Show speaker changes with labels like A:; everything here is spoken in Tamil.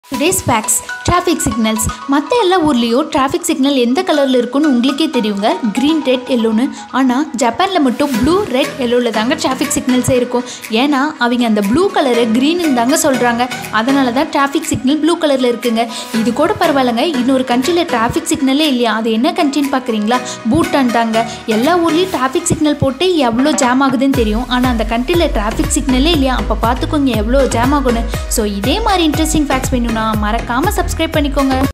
A: டுடேஸ் ஃபேக்ட்ஸ் டிராஃபிக் சிக்னல்ஸ் மற்ற எல்லா ஊர்லேயும் டிராஃபிக் சிக்னல் எந்த கலரில் இருக்குன்னு உங்களுக்கே தெரியுங்க க்ரீன் ரெட் எல்லோன்னு ஆனால் ஜப்பானில் மட்டும் ப்ளூ ரெட் எல்லோவில் தாங்க டிராஃபிக் சிக்னல்ஸே இருக்கும் ஏன்னா அவங்க அந்த ப்ளூ கலரை க்ரீன்னு தாங்க சொல்கிறாங்க அதனால தான் டிராஃபிக் சிக்னல் ப்ளூ கலரில் இருக்குங்க இது கூட பரவாயில்லைங்க இன்னொரு கண்ட்ரியில் டிராஃபிக் சிக்னலே இல்லையா அது என்ன கண்ட்ரின்னு பார்க்குறீங்களா பூட்டான் தாங்க எல்லா ஊர்லேயும் டிராஃபிக் சிக்னல் போட்டு எவ்வளோ ஜாம் ஆகுதுன்னு தெரியும் ஆனால் அந்த கண்ட்ரியில் டிராஃபிக் சிக்னலே இல்லையா அப்போ பார்த்துக்கோங்க எவ்வளோ ஜாம் ஆகும்னு ஸோ இதே மாதிரி இன்ட்ரெஸ்டிங் ஃபேக்ட்ஸ் வேணும்னா மறக்காமல் சப்ஸ்கிரைப் பண்ணிக்கோங்க